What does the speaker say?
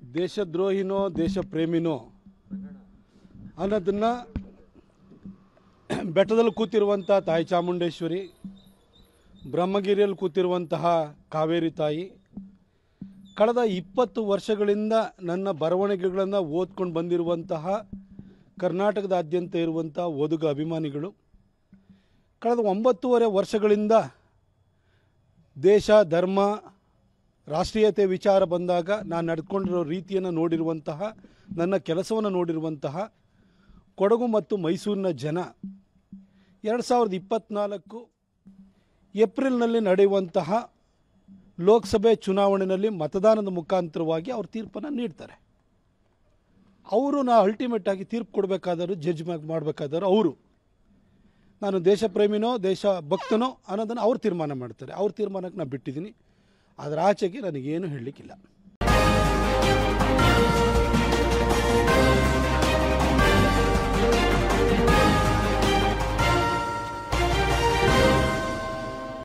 ದೇಶದ್ರೋಹಿನೋ ದೇಶ ಪ್ರೇಮಿನೋ ಅನ್ನೋದನ್ನು ಬೆಟ್ಟದಲ್ಲಿ ಕೂತಿರುವಂಥ ತಾಯಿ ಚಾಮುಂಡೇಶ್ವರಿ ಬ್ರಹ್ಮಗಿರಿಯಲ್ಲಿ ಕೂತಿರುವಂತಹ ಕಾವೇರಿ ತಾಯಿ ಕಳೆದ ಇಪ್ಪತ್ತು ವರ್ಷಗಳಿಂದ ನನ್ನ ಬರವಣಿಗೆಗಳನ್ನು ಓದ್ಕೊಂಡು ಬಂದಿರುವಂತಹ ಕರ್ನಾಟಕದಾದ್ಯಂತ ಇರುವಂಥ ಓದುಗ ಅಭಿಮಾನಿಗಳು ಕಳೆದ ಒಂಬತ್ತೂವರೆ ವರ್ಷಗಳಿಂದ ದೇಶ ಧರ್ಮ ರಾಷ್ಟ್ರೀಯತೆ ವಿಚಾರ ಬಂದಾಗ ನಾನು ನಡ್ಕೊಂಡಿರೋ ರೀತಿಯನ್ನು ನೋಡಿರುವಂತಹ ನನ್ನ ಕೆಲಸವನ್ನು ನೋಡಿರುವಂತಹ ಕೊಡಗು ಮತ್ತು ಮೈಸೂರಿನ ಜನ ಎರಡು ಸಾವಿರದ ಇಪ್ಪತ್ತ್ನಾಲ್ಕು ಏಪ್ರಿಲ್ನಲ್ಲಿ ನಡೆಯುವಂತಹ ಲೋಕಸಭೆ ಚುನಾವಣೆಯಲ್ಲಿ ಮತದಾನದ ಮುಖಾಂತರವಾಗಿ ಅವ್ರ ತೀರ್ಪನ್ನು ನೀಡ್ತಾರೆ ಅವರು ನಾ ಅಲ್ಟಿಮೇಟ್ ಆಗಿ ತೀರ್ಪು ಕೊಡಬೇಕಾದರೂ ಜಡ್ಜ್ ಮಾಡಬೇಕಾದರೂ ಅವರು ನಾನು ದೇಶ ಪ್ರೇಮಿನೋ ದೇಶ ಭಕ್ತನೋ ಅನ್ನೋದನ್ನು ಅವ್ರು ತೀರ್ಮಾನ ಮಾಡ್ತಾರೆ ಅವ್ರ ತೀರ್ಮಾನಕ್ಕೆ ನಾನು ಬಿಟ್ಟಿದ್ದೀನಿ ಅದರ ಆಚೆಗೆ ನನಗೇನು ಹೇಳಲಿಕ್ಕಿಲ್ಲ